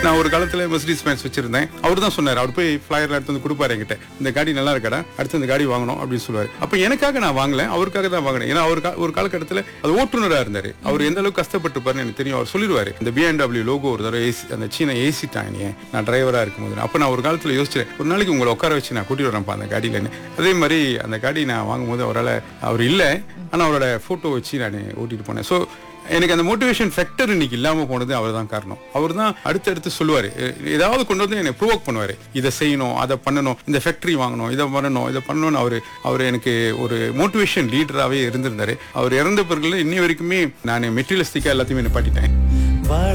நான் ஒரு காலத்துல மெர்சிடிஸ் பேன்ஸ் வச்சிருந்தேன் அவர் தான் சொன்னார் அவர் போய் ஃபிளையர்ல எடுத்து வந்து கொடுப்பாரு என்கிட்ட இந்த காடி நல்லா இருக்கடா அடுத்து இந்த காடி வாங்கணும் அப்படின்னு சொல்லுவாரு அப்ப எனக்காக நான் வாங்கல அவருக்காக தான் வாங்கினேன் ஏன்னா அவர் கா- ஒரு காலகட்டத்துல அது ஓட்டுநரா இருந்தாரு அவர் எந்த அளவுக்கு கஷ்டப்பட்டிருப்பாருன்னு எனக்கு தெரியும் அவர் சொல்லிடுவாரு இந்த பிஎன்டபிள்யூ லோகோ ஒரு தடவை ஏசி அந்த சீனை ஏசிட்டாங்க நான் டிரைவரா இருக்கும்போது அப்ப நான் ஒரு காலத்துல யோசிச்சேன் ஒரு நாளைக்கு உங்களை உட்கார வச்சு நான் கூட்டிட்டு வரேன்ப்பா அந்த காடியிலன்னு அதே மாதிரி அந்த காடி நான் வாங்கும்போது அவரால் அவர் இல்லை ஆனா அவரோட போட்டோ வச்சு நான் ஓட்டிட்டு போனேன் ஸோ எனக்கு அந்த மோட்டிவேஷன் ஃபேக்டர் இன்னைக்கு இல்லாம போனது அவர் தான் காரணம் அவர் தான் அடுத்தடுத்து சொல்லுவாரு எ- ஏதாவது கொண்டு வந்து என்னை ப்ரொவோக் பண்ணுவாரு இதை செய்யணும் அதை பண்ணணும் இந்த ஃபேக்டரி வாங்கணும் இதை பண்ணணும் இதை பண்ணணும்னு அவர் அவர் எனக்கு ஒரு மோட்டிவேஷன் லீடராகவே இருந்திருந்தாரு அவர் இறந்த பிறகு இன்னி வரைக்குமே நான் மெட்டீரியலிஸ்டிக்காக எல்லாத்தையுமே நிப்பாட்டிட்டேன்